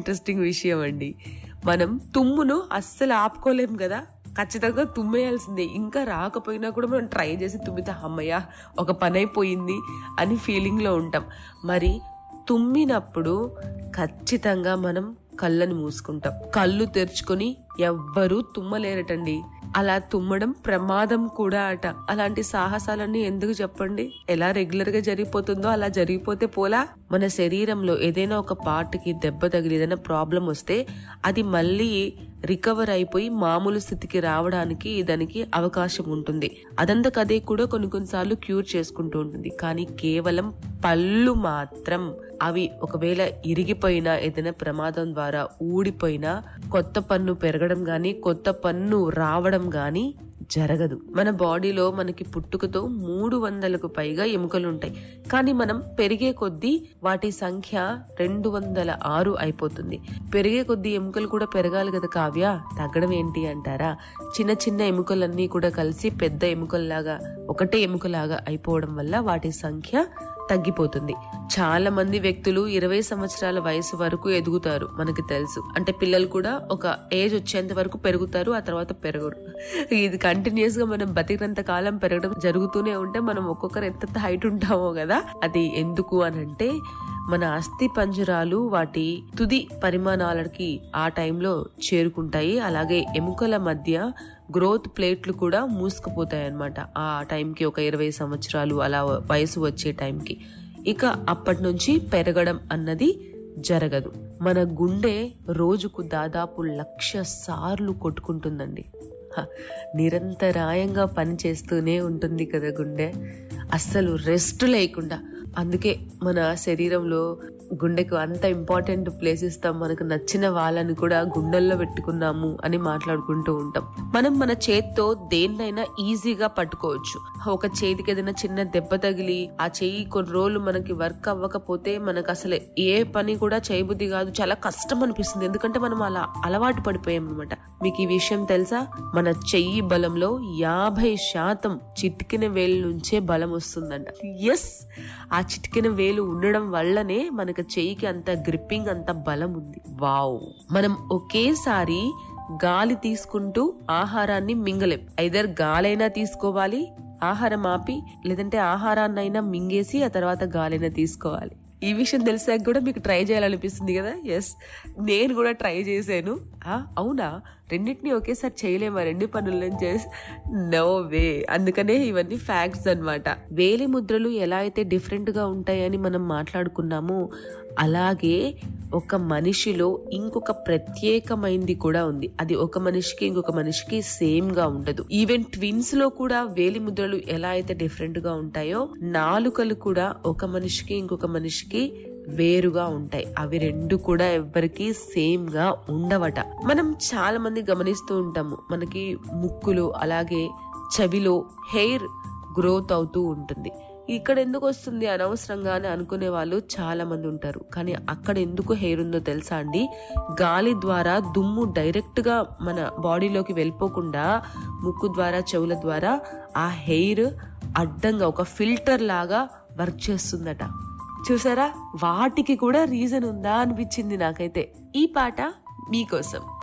interesting విషయం అండి మనం తుమ్మును అస్సలు ఆపుకోలేం కదా ఖచ్చితంగా తుమ్మేయాల్సిందే ఇంకా రాకపోయినా కూడా మనం ట్రై చేసి తుమ్మితే అమ్మయ్య ఒక పని అయిపోయింది అని ఫీలింగ్లో ఉంటాం మరి తుమ్మినప్పుడు ఖచ్చితంగా మనం కళ్ళని మూసుకుంటాం కళ్ళు తెరుచుకొని ఎవ్వరూ తుమ్మలేరటండి అలా తుమ్మడం ప్రమాదం కూడా అట అలాంటి సాహసాలన్నీ ఎందుకు చెప్పండి ఎలా రెగ్యులర్ గా జరిగిపోతుందో అలా జరిగిపోతే పోలా మన శరీరంలో ఏదైనా ఒక పార్ట్ కి దెబ్బ తగిలి ఏదైనా ప్రాబ్లం వస్తే అది మళ్ళీ రికవర్ అయిపోయి మామూలు స్థితికి రావడానికి దానికి అవకాశం ఉంటుంది అదంతకదే కూడా కొన్ని కొన్నిసార్లు క్యూర్ చేసుకుంటూ ఉంటుంది కానీ కేవలం పళ్ళు మాత్రం అవి ఒకవేళ ఇరిగిపోయినా ఏదైనా ప్రమాదం ద్వారా ఊడిపోయినా కొత్త పన్ను పెరగడం గాని కొత్త పన్ను రావడం గాని జరగదు మన బాడీలో మనకి పుట్టుకతో మూడు వందలకు పైగా ఎముకలు ఉంటాయి కానీ మనం పెరిగే కొద్దీ వాటి సంఖ్య రెండు వందల ఆరు అయిపోతుంది పెరిగే కొద్దీ ఎముకలు కూడా పెరగాలి కదా కావ్య తగ్గడం ఏంటి అంటారా చిన్న చిన్న ఎముకలన్నీ కూడా కలిసి పెద్ద ఎముకల్లాగా ఒకటే ఎముకలాగా అయిపోవడం వల్ల వాటి సంఖ్య తగ్గిపోతుంది చాలా మంది వ్యక్తులు ఇరవై సంవత్సరాల వయసు వరకు ఎదుగుతారు మనకి తెలుసు అంటే పిల్లలు కూడా ఒక ఏజ్ వచ్చేంత వరకు పెరుగుతారు ఆ తర్వాత పెరగరు ఇది కంటిన్యూస్ గా మనం బతికినంత కాలం పెరగడం జరుగుతూనే ఉంటే మనం ఒక్కొక్కరు ఎంత హైట్ ఉంటామో కదా అది ఎందుకు అని అంటే మన అస్థి పంజరాలు వాటి తుది పరిమాణాలకి ఆ టైంలో చేరుకుంటాయి అలాగే ఎముకల మధ్య గ్రోత్ ప్లేట్లు కూడా మూసుకుపోతాయి అన్నమాట ఆ టైంకి ఒక ఇరవై సంవత్సరాలు అలా వయసు వచ్చే టైంకి ఇక అప్పటి నుంచి పెరగడం అన్నది జరగదు మన గుండె రోజుకు దాదాపు లక్ష సార్లు కొట్టుకుంటుందండి హ, నిరంతరాయంగా పని చేస్తూనే ఉంటుంది కదా గుండె అస్సలు రెస్ట్ లేకుండా అందుకే మన శరీరంలో గుండెకు అంత ఇంపార్టెంట్ ప్లేస్ ఇస్తాం మనకు నచ్చిన వాళ్ళని కూడా గుండెల్లో పెట్టుకున్నాము అని మాట్లాడుకుంటూ ఉంటాం మనం మన చేత్తో దేన్నైనా ఈజీగా పట్టుకోవచ్చు ఒక చేతికి ఏదైనా చిన్న దెబ్బ తగిలి ఆ చెయ్యి కొన్ని రోజులు మనకి వర్క్ అవ్వకపోతే మనకు అసలు ఏ పని కూడా చేయబుద్ధి కాదు చాలా కష్టం అనిపిస్తుంది ఎందుకంటే మనం అలా అలవాటు పడిపోయాం అనమాట మీకు ఈ విషయం తెలుసా మన చెయ్యి బలంలో యాభై శాతం చిటికిన వేలు నుంచే బలం వస్తుందంట ఎస్ ఆ చిటికిన వేలు ఉండడం వల్లనే మనకు చెయ్యికి అంత గ్రిప్పింగ్ అంత బలం ఉంది వావ్ మనం ఒకేసారి గాలి తీసుకుంటూ ఆహారాన్ని మింగలేం ఐదర్ గాలైనా తీసుకోవాలి ఆహారం ఆపి లేదంటే ఆహారాన్నైనా మింగేసి ఆ తర్వాత గాలైనా తీసుకోవాలి ఈ విషయం తెలిసాక కూడా మీకు ట్రై చేయాలనిపిస్తుంది కదా ఎస్ నేను కూడా ట్రై చేశాను ఆ, అవునా రెండింటిని ఒకేసారి చేయలేమా రెండు పనులను చేసి నో వే అందుకనే ఇవన్నీ ఫ్యాక్ట్స్ అన్నమాట వేలి ముద్రలు ఎలా అయితే డిఫరెంట్ గా ఉంటాయని మనం మాట్లాడుకున్నామో అలాగే ఒక మనిషిలో ఇంకొక ప్రత్యేకమైంది కూడా ఉంది అది ఒక మనిషికి ఇంకొక మనిషికి సేమ్ గా ఉండదు ఈవెన్ ట్విన్స్ లో కూడా వేలి ముద్రలు ఎలా అయితే డిఫరెంట్ గా ఉంటాయో నాలుకలు కూడా ఒక మనిషికి ఇంకొక మనిషికి వేరుగా ఉంటాయి అవి రెండు కూడా ఎవ్వరికి సేమ్ గా ఉండవట మనం చాలా మంది గమనిస్తూ ఉంటాము మనకి ముక్కులు అలాగే చెవిలో హెయిర్ గ్రోత్ అవుతూ ఉంటుంది ఇక్కడ ఎందుకు వస్తుంది అనవసరంగా అని అనుకునే వాళ్ళు చాలా మంది ఉంటారు కానీ అక్కడ ఎందుకు హెయిర్ ఉందో తెలుసా అండి గాలి ద్వారా దుమ్ము డైరెక్ట్ గా మన బాడీలోకి వెళ్ళిపోకుండా ముక్కు ద్వారా చెవుల ద్వారా ఆ హెయిర్ అడ్డంగా ఒక ఫిల్టర్ లాగా వర్క్ చేస్తుందట చూసారా వాటికి కూడా రీజన్ ఉందా అనిపించింది నాకైతే ఈ పాట మీకోసం